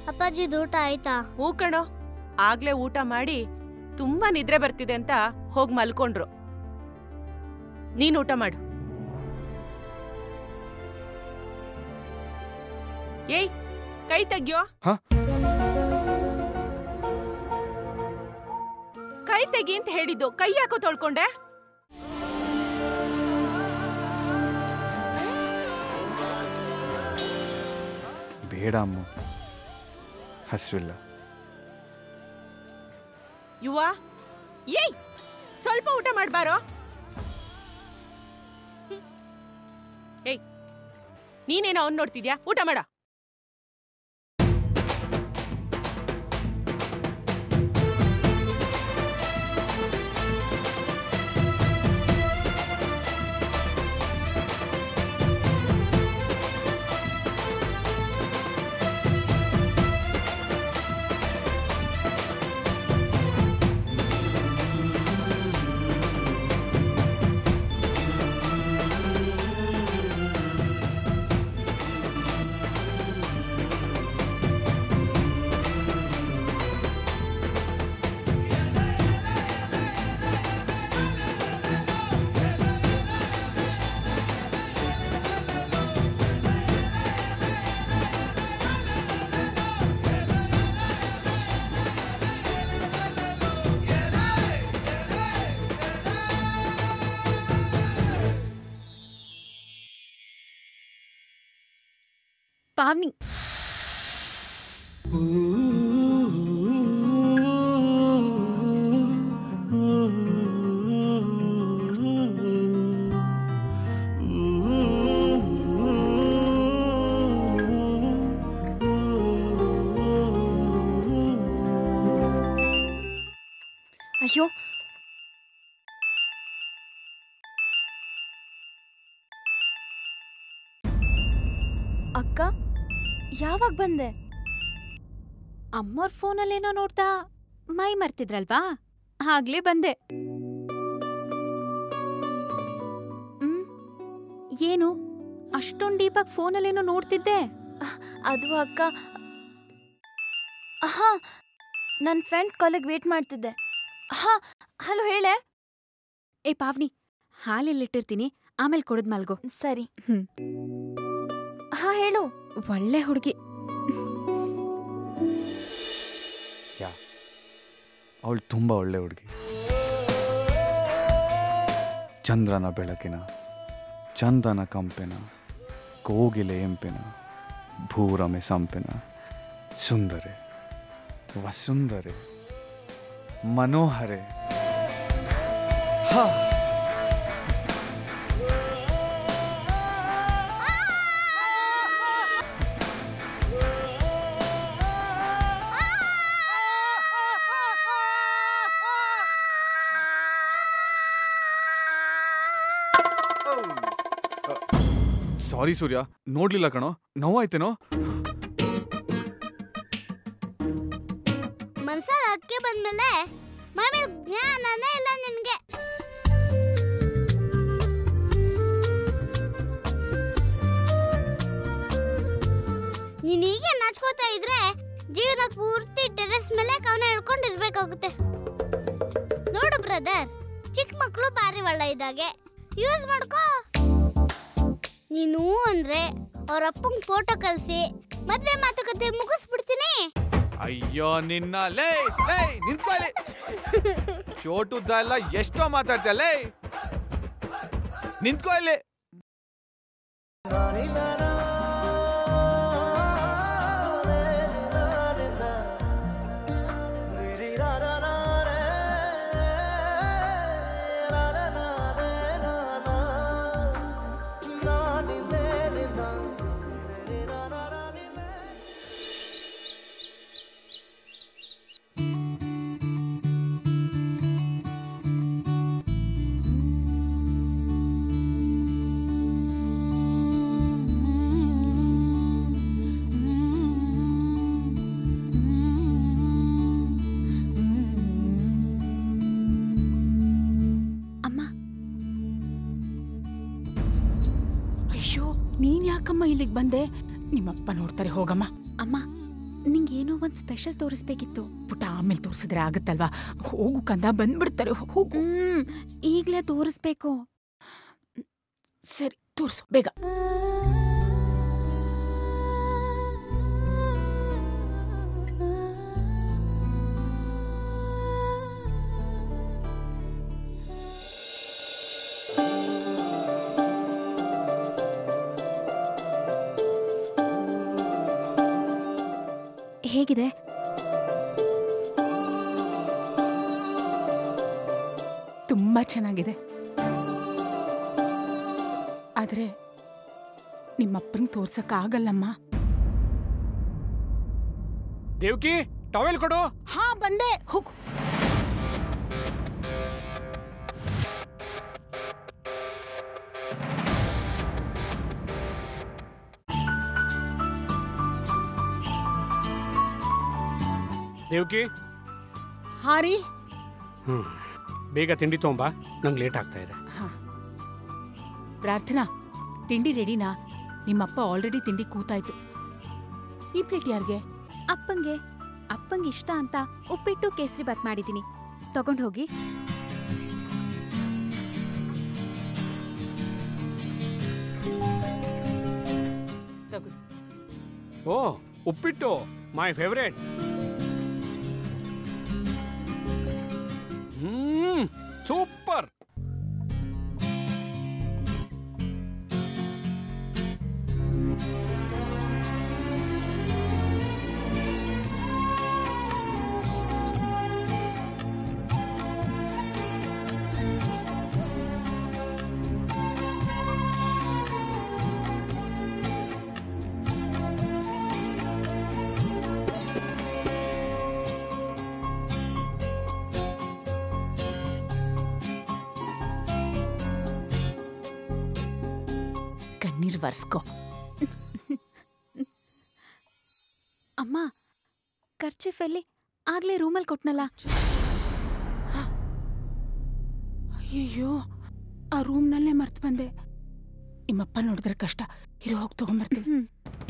ಅಪ್ಪಾಜಿದು ಊಟ ಆಯ್ತಾ ಹೂ ಕಣೋ ಆಗ್ಲೇ ಊಟ ಮಾಡಿ ತುಂಬಾ ನಿದ್ರೆ ಬರ್ತಿದೆ ಅಂತ ಹೋಗ್ ಮಲ್ಕೊಂಡ್ರು ನೀನ್ ಊಟ ಮಾಡು ಏಯ್ ಕೈ ತೆಗ್ಯೋ ಹ? ಕೈ ತೆಗಿ ಅಂತ ಹೇಳಿದ್ದು ಕೈ ಯಾಕೋ ತೊಳ್ಕೊಂಡೆ ಬೇಡ ಅಮ್ಮ ಹಸಿವಿಲ್ಲ ಯುವ ಏಯ್ ಸ್ವಲ್ಪ ಊಟ ಮಾಡ್ಬಾರೋ ಹ್ಮ್. ಏಯ್ ನೀನೇನೋ ಅವ್ನ್ ನೋಡ್ತಿದ್ಯಾ ಊಟ ಮಾಡ ಪಾವ್ನಿ ಅಯ್ಯೋ ಅಕ್ಕ ಯಾವಾಗ ಬಂದೆ ಅಮ್ಮೋರ್ ಫೋನಲ್ಲೇನೋ ನೋಡ್ತಾ ಮೈ ಮರ್ತಿದ್ರಲ್ವಾ ಆಗ್ಲೇ ಬಂದೆ ಹ್ಮ್ ಏನು ಅಷ್ಟೊಂದ್ ಡೀಪಾಗಿ ಫೋನಲ್ಲೇನೋ ನೋಡ್ತಿದ್ದೆ ಅದು ಅಕ್ಕ ಹಾ ನನ್ನ ಫ್ರೆಂಡ್ ಕಾಲೇಜ್ ವೇಟ್ ಮಾಡ್ತಿದ್ದೆ ಹಾ ಹಲೋ ಹೇಳೆ ಏ ಪಾವ್ನಿ ಹಾಲಿಲ್ಲಿಟ್ಟಿರ್ತೀನಿ ಆಮೇಲೆ ಕುಡಿದ್ ಮಲ್ಗೋ ಸರಿ ಹ್ಮ್. ಹಾ ಹೇಳು ಒಳ್ಳೆ ಹುಡುಗಿ ಯಾ ಅವಳು ತುಂಬ ಒಳ್ಳೆ ಹುಡುಗಿ ಚಂದ್ರನ ಬೆಳಕಿನ ಚಂದನ ಕಂಪಿನ ಕೋಗಿಲೆ ಎಂಪಿನ ಭೂರಮೆ ಸಂಪಿನ ಸುಂದರೆ ವಸುಂದರೆ ಮನೋಹರೆ ಹಾ ಸಾರಿ ಸೂರ್ಯ ನೋಡ್ಲಿಲ್ಲ ಕಣೋ ನೋವಾಯ್ತೇನೋ ಮನ್ಸಲ್ಲಿ ಅದಕ್ಕೆ ಬಂದ್ಮೇಲೆ ಮೈ ಮೇಲೆ ಜ್ಞಾನನೇ ಇಲ್ಲ ನಿನ್ಗೆ ನೀನ್ ಹೀಗೆ ನಾಚ್ಕೋತಾ ಇದ್ರೆ ಜೀವನ ಪೂರ್ತಿ ಟೆರೆಸ್ ಮೇಲೆ ಕವನ ಹೇಳ್ಕೊಂಡಿರ್ಬೇಕಾಗುತ್ತೆ ನೋಡು ಬ್ರದರ್ ಚಿಕ್ಕ ಮಕ್ಕಳು ಬಾರಿ ಒಳ್ಳ ಇದ್ದಾಗೆ ಯೂಸ್ ಮಾಡ್ಕೋ ನೀನು ಅಂದ್ರೆ ಅವ್ರ ಅಪ್ಪಂಗ್ ಫೋಟೋ ಕಳ್ಸಿ ಮದ್ವೆ ಮಾತುಕತೆ ಮುಗಿಸ್ಬಿಡ್ತೀನಿ ಅಯ್ಯೋ ನಿನ್ನ ಲೇ ಲೇ ನಿಂತ್ಕೊಳ್ಳಿ ಚೋಟುದ್ದ ಎಲ್ಲ ಎಷ್ಟೋ ಮಾತಾಡ್ತೀಯ ಲೇ ನಿಂತ್ಕೊ ಇಲ್ಲಿ ಅಮ್ಮ ಅಯ್ಯೋ ನೀನ್ ಯಾಕಮ್ಮ ಇಲ್ಲಿಗೆ ಬಂದೆ ನಿಮ್ಮಪ್ಪ ನೋಡ್ತಾರೆ ಹೋಗಮ್ಮ ಅಮ್ಮ ನಿಂಗೇನೋ ಒಂದ್ ಸ್ಪೆಷಲ್ ತೋರಿಸ್ಬೇಕಿತ್ತು ಪುಟ ಆಮೇಲೆ ತೋರಿಸಿದ್ರೆ ಆಗತ್ತಲ್ವಾ ಹೋಗು ಕಂದ ಬಂದ್ಬಿಡ್ತಾರೆ ಹೋಗು ಹ್ಮ್ ಈಗ್ಲೇ ತೋರಿಸ್ಬೇಕು ಸರಿ ತೋರ್ಸು ಬೇಗ ಹೇಗಿದೆ ತುಂಬಾ ಚೆನ್ನಾಗಿದೆ ಆದ್ರೆ ನಿಮ್ಮಪ್ಪನಿಗೆ ತೋರ್ಸಕ್ಕಾಗಲ್ಲಮ್ಮ ದೇವ್ಕಿ ಟವೆಲ್ ಕೊಡು ಹಾ ಬಂದೆ ಹೋಗು ದೇವ್ಕಿ ಹಾ ರೀ ಹ್ಮ್ ಬೇಗ ತಿಂಡಿ ತೊಗೊಂಬಾ ನಂಗೆ ಲೇಟ್ ಆಗ್ತಾ ಇದೆ ಪ್ರಾರ್ಥನಾ ತಿಂಡಿ ರೆಡಿನಾ ನಿಮ್ಮಪ್ಪ ಆಲ್ರೆಡಿ ತಿಂಡಿ ಕೂತಾಯ್ತು ಈ ಪ್ಲೇಟ್ ಯಾರಿಗೆ ಅಪ್ಪಂಗೆ ಅಪ್ಪಂಗೆ ಇಷ್ಟ ಅಂತ ಉಪ್ಪಿಟ್ಟು ಕೇಸರಿ ಬಾತ್ ಮಾಡಿದೀನಿ ತಗೊಂಡ್ ಹೋಗಿ ತಗೋ ಓ ಉಪ್ಪಿಟ್ಟು ಮೈ ಫೇವ್ರೇಟ್ ಹ್ಮ್ ಸೂಪರ್ ಕಣ್ಣೀರ್ ವರ್ಸ್ಕೋ ಅಮ್ಮ ಖರ್ಚಿಫಲ್ಲಿ ಆಗ್ಲೇ ರೂಮಲ್ಲಿ ಕೊಟ್ನಲ್ಲ ಅಯ್ಯಯ್ಯೋ ಆ ರೂಮ್ನಲ್ಲೇ ಮರ್ತು ಬಂದೆ ನಿಮ್ಮಪ್ಪ ನೋಡಿದ್ರೆ ಕಷ್ಟ ಇರೋ ಹೋಗಿ ತಗೊಂಬರ್ತೀನಿ ಹ್ಮ್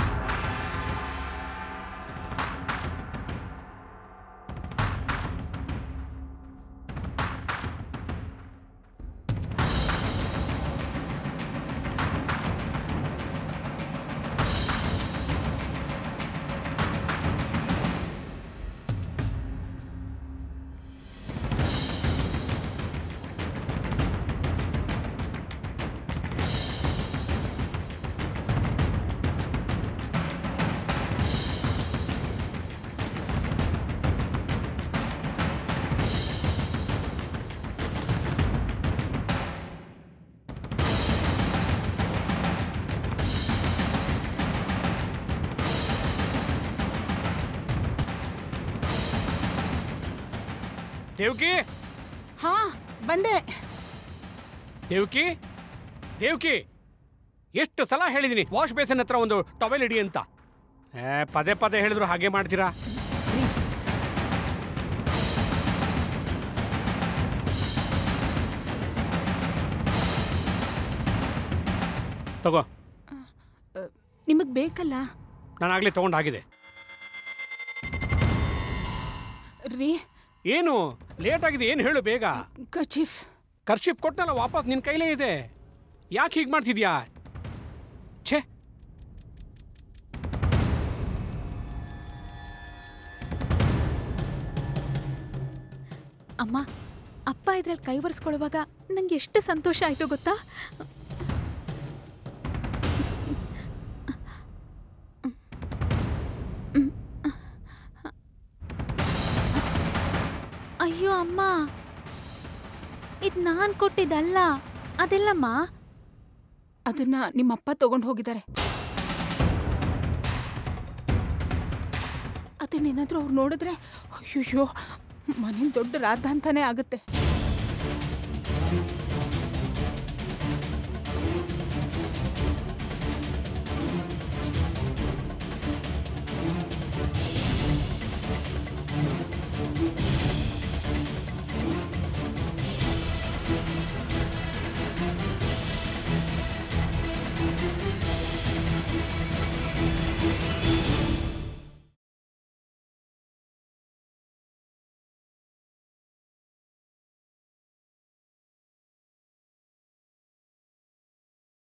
ದೇವ್ಕಿ ಹಾ ಬಂದೆ ದೇವ್ಕಿ ದೇವ್ಕಿ ಎಷ್ಟು ಸಲ ಹೇಳಿದೀನಿ ವಾಶ್ ಬೇಸನ್ ಹತ್ರ ಒಂದು ಟವೆಲ್ ಇಡಿ ಅಂತ ಏ ಪದೇ ಪದೇ ಹೇಳಿದ್ರು ಹಾಗೆ ಮಾಡ್ತೀರಾ ತಗೋ ನಿಮಗ್ ಬೇಕಲ್ಲ ನಾನು ಆಗ್ಲೇ ತಗೊಂಡಾಗಿದೆ ರೀ ಏನು ಲೇಟ್ ಆಗಿದೆ ಏನು ಹೇಳು ಬೇಗ ಕಚೀಫ್ ಕರ್ಶಿಫ್ ಕೊಟ್ನಲ್ಲ ವಾಪಸ್ ನಿನ್ನ ಕೈಲೇ ಇದೆ ಯಾಕೆ ಹೀಗೆ ಮಾಡ್ತಿದ್ಯಾ ಛೇ ಅಮ್ಮ ಅಪ್ಪ ಇದ್ರಲ್ಲಿ ಕೈ ಒರೆಸ್ಕೊಳ್ಳುವಾಗ ನಂಗೆ ಎಷ್ಟು ಸಂತೋಷ ಆಯ್ತು ಗೊತ್ತಾ ಅಯ್ಯೋ ಅಮ್ಮ ಇದ್ ನಾನ್ ಕೊಟ್ಟಿದ್ದಲ್ಲ ಅದೆಲ್ಲಮ್ಮ ಅದನ್ನ ನಿಮ್ಮಪ್ಪ ತಗೊಂಡು ಹೋಗಿದ್ದಾರೆ ಅದನ್ನೇನಾದ್ರೂ ಅವ್ರು ನೋಡಿದ್ರೆ ಅಯ್ಯಯ್ಯೋ ಮನೇಲಿ ದೊಡ್ಡ ರಾಧ ಅಂತಾನೆ ಆಗುತ್ತೆ